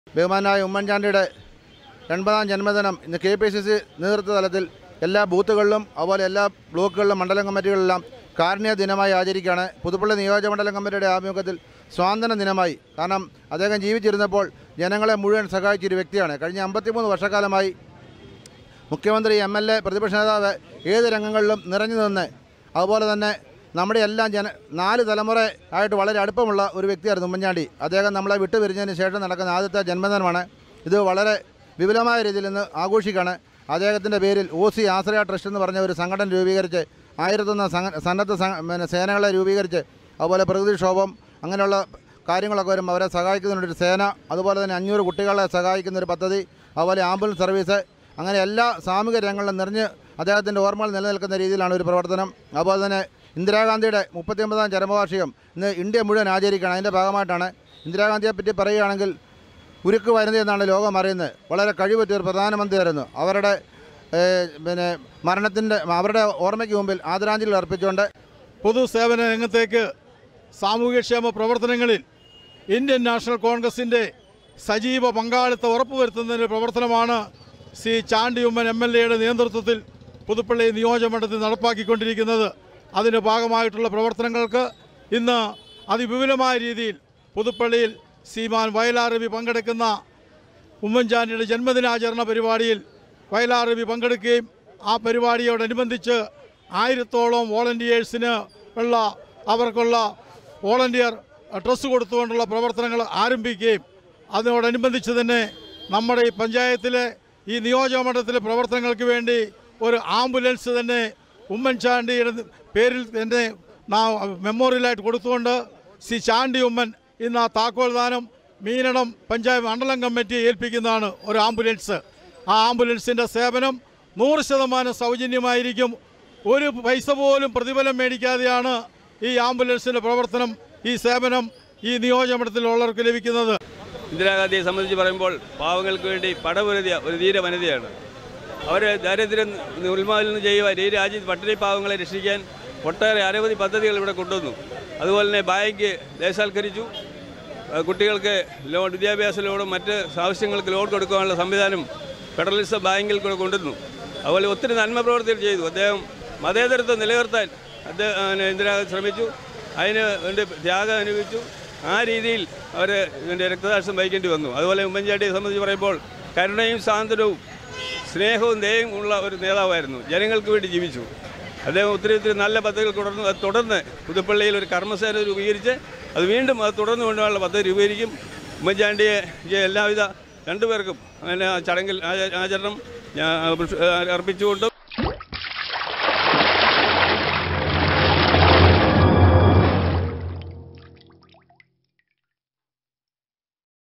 ബഹുമാനായ ഉമ്മൻചാണ്ടിയുടെ എൺപതാം ജന്മദിനം ഇന്ന് കെ പി സി സി നേതൃത്വ തലത്തിൽ എല്ലാ ബൂത്തുകളിലും അതുപോലെ എല്ലാ ബ്ലോക്കുകളിലും മണ്ഡലം കമ്മിറ്റികളിലെല്ലാം കാരുണ്യ ദിനമായി ആചരിക്കുകയാണ് പുതുപ്പള്ളി നിയോജകമണ്ഡലം കമ്മിറ്റിയുടെ ആഭിമുഖ്യത്തിൽ സ്വാതന്ത്ര്യ ദിനമായി കാരണം അദ്ദേഹം ജീവിച്ചിരുന്നപ്പോൾ ജനങ്ങളെ മുഴുവൻ സഹായിച്ചൊരു വ്യക്തിയാണ് കഴിഞ്ഞ അമ്പത്തിമൂന്ന് വർഷക്കാലമായി മുഖ്യമന്ത്രി എം എൽ എ പ്രതിപക്ഷ നേതാവ് ഏത് രംഗങ്ങളിലും നിറഞ്ഞു നിന്ന് അതുപോലെ തന്നെ നമ്മുടെ എല്ലാം ജന നാല് തലമുറ ആയിട്ട് വളരെ അടുപ്പമുള്ള ഒരു വ്യക്തിയായിരുന്നു ഉമ്മൻചാണ്ടി അദ്ദേഹം നമ്മളെ വിട്ടുപിരിഞ്ഞതിന് ശേഷം നടക്കുന്ന ആദ്യത്തെ ജന്മദിനമാണ് ഇത് വളരെ വിപുലമായ രീതിയിൽ ഇന്ന് ആഘോഷിക്കുകയാണ് അദ്ദേഹത്തിൻ്റെ പേരിൽ ഒ സി ആശ്രയ ട്രസ്റ്റ് എന്ന് പറഞ്ഞ ഒരു സംഘടന രൂപീകരിച്ച് ആയിരത്തൊന്ന് സംഘ സന്നദ്ധ സംഘ പിന്നെ സേനകളെ രൂപീകരിച്ച് അതുപോലെ പ്രകൃതിക്ഷോഭം അങ്ങനെയുള്ള കാര്യങ്ങളൊക്കെ വരുമ്പോൾ അവരെ സഹായിക്കുന്നതിനൊരു സേന അതുപോലെ തന്നെ അഞ്ഞൂറ് കുട്ടികളെ സഹായിക്കുന്ന ഒരു പദ്ധതി അതുപോലെ ആംബുലൻസ് സർവീസ് അങ്ങനെ എല്ലാ സാമൂഹിക രംഗങ്ങളിലും നിറഞ്ഞ് അദ്ദേഹത്തിൻ്റെ ഓർമ്മകൾ നിലനിൽക്കുന്ന രീതിയിലാണ് ഒരു പ്രവർത്തനം അതുപോലെ തന്നെ ഇന്ദിരാഗാന്ധിയുടെ മുപ്പത്തിയൊമ്പതാം ചരമവാർഷികം ഇന്ന് ഇന്ത്യ മുഴുവൻ ആചരിക്കുകയാണ് അതിൻ്റെ ഭാഗമായിട്ടാണ് ഇന്ദിരാഗാന്ധിയെ പറ്റി പറയുകയാണെങ്കിൽ ഉരുക്ക് വരുന്നത് എന്നാണ് ലോകം അറിയുന്നത് വളരെ കഴിവുറ്റ ഒരു പ്രധാനമന്ത്രിയായിരുന്നു അവരുടെ ഏഹ്, പിന്നെ മരണത്തിൻ്റെ അവരുടെ ഓർമ്മയ്ക്ക് മുമ്പിൽ ആദരാഞ്ജലി അർപ്പിച്ചുകൊണ്ട് പൊതുസേവന രംഗത്തേക്ക് സാമൂഹ്യക്ഷേമ പ്രവർത്തനങ്ങളിൽ ഇന്ത്യൻ നാഷണൽ കോൺഗ്രസിൻ്റെ സജീവ പങ്കാളിത്തം ഉറപ്പുവരുത്തുന്നതിൻ്റെ പ്രവർത്തനമാണ് സി ചാണ്ടിയുമ്മൻ എം എൽ എയുടെ നേതൃത്വത്തിൽ പുതുപ്പള്ളി നിയോജകമണ്ഡലത്തിൽ നടപ്പാക്കിക്കൊണ്ടിരിക്കുന്നത് അതിൻ്റെ ഭാഗമായിട്ടുള്ള പ്രവർത്തനങ്ങൾക്ക് ഇന്ന് അതിവിപുലമായ രീതിയിൽ പുതുപ്പള്ളിയിൽ സീമാൻ വയലാർ രവി പങ്കെടുക്കുന്ന ഉമ്മൻചാണ്ടിയുടെ ജന്മദിനാചരണ പരിപാടിയിൽ വയലാർ രവി പങ്കെടുക്കുകയും ആ പരിപാടിയോടനുബന്ധിച്ച് ആയിരത്തോളം വോളണ്ടിയേഴ്സിന് ഉള്ള അവർക്കുള്ള വോളണ്ടിയർ ഡ്രസ്സ് കൊടുത്തുകൊണ്ടുള്ള പ്രവർത്തനങ്ങൾ ആരംഭിക്കുകയും അതിനോടനുബന്ധിച്ച് തന്നെ നമ്മുടെ ഈ പഞ്ചായത്തിലെ ഈ നിയോജകമണ്ഡലത്തിലെ പ്രവർത്തനങ്ങൾക്ക് വേണ്ടി ഒരു ആംബുലൻസ് തന്നെ ഉമ്മൻചാണ്ടിയുടെ പേരിൽ തന്നെ നാ- മെമ്മോറിയലായിട്ട് കൊടുത്തുകൊണ്ട് സി ചാണ്ടി ഉമ്മൻ ഇന്ന് ആ താക്കോൽ ദാനം മീനടം പഞ്ചായത്ത് മണ്ഡലം കമ്മിറ്റി ഏൽപ്പിക്കുന്നതാണ് ഒരു ആംബുലൻസ് ആ ആംബുലൻസിൻ്റെ സേവനം നൂറ് ശതമാനം സൗജന്യമായിരിക്കും ഒരു പൈസ പോലും പ്രതിഫലം മേടിക്കാതെയാണ് ഈ ആംബുലൻസിൻ്റെ പ്രവർത്തനം ഈ സേവനം ഈ നിയോജകമണ്ഡലത്തിലുള്ളവർക്ക് ലഭിക്കുന്നത് ഇന്ദിരാഗാന്ധിയെ സംബന്ധിച്ച് പറയുമ്പോൾ പാവങ്ങൾക്ക് വേണ്ടി പടപൊരുതിയ ഒരു ധീര വനിതയാണ് അവർ ദാരിദ്ര്യം ഉന്മൂലനം ചെയ്യുവാൻ ഈ രാജ്യത്ത് പട്ടിണി പാവങ്ങളെ രക്ഷിക്കാൻ ഒട്ടേറെ അനവധി പദ്ധതികൾ ഇവിടെ കൊണ്ടുവന്നു അതുപോലെ തന്നെ ബാങ്ക് ദേശസാൽക്കരിച്ചു ഏഹ് കുട്ടികൾക്ക് ലോൺ വിദ്യാഭ്യാസ ലോണും മറ്റ് ആവശ്യങ്ങൾക്ക് ലോൺ കൊടുക്കാനുള്ള സംവിധാനം ഫെഡറൽ റിസർവ് ബാങ്കിൽ കൂടെ കൊണ്ടുവന്നു അതുപോലെ ഒത്തിരി നന്മ പ്രവർത്തികൾ ചെയ്തു അദ്ദേഹം മതേതരത്വം നിലനിർത്താൻ അദ്ദേഹം ഇന്ദിരാഗാന്ധി ശ്രമിച്ചു അതിന് വേണ്ടി ത്യാഗം അനുഭവിച്ചു ആ രീതിയിൽ അവർ ഇതിൻ്റെ രക്തസാക്ഷ്യം വഹിക്കേണ്ടി വന്നു അതുപോലെ ഉമ്മൻചാണ്ടിയെ സംബന്ധിച്ച് പറയുമ്പോൾ കരുണയും സാന്ത്വനവും സ്നേഹവും ദയവും ഉള്ള ഒരു നേതാവായിരുന്നു ജനങ്ങൾക്ക് വേണ്ടി ജീവിച്ചു അദ്ദേഹം ഒത്തിരി ഒത്തിരി നല്ല പദ്ധതികൾ തുടർന്ന് അത് തുടർന്ന് പുതുപ്പള്ളിയിൽ ഒരു കർമ്മസേന രൂപീകരിച്ച് അത് വീണ്ടും അത് തുടർന്ന് കൊണ്ടുപോകാനുള്ള പദ്ധതി രൂപീകരിക്കും ഉമ്മൻചാണ്ടിയെ ഈ എല്ലാവിധ രണ്ടുപേർക്കും അങ്ങനെ ആ ചടങ്ങിൽ ആച- ആചരണം ഞാൻ അർപ്പിച്ചുകൊണ്ടും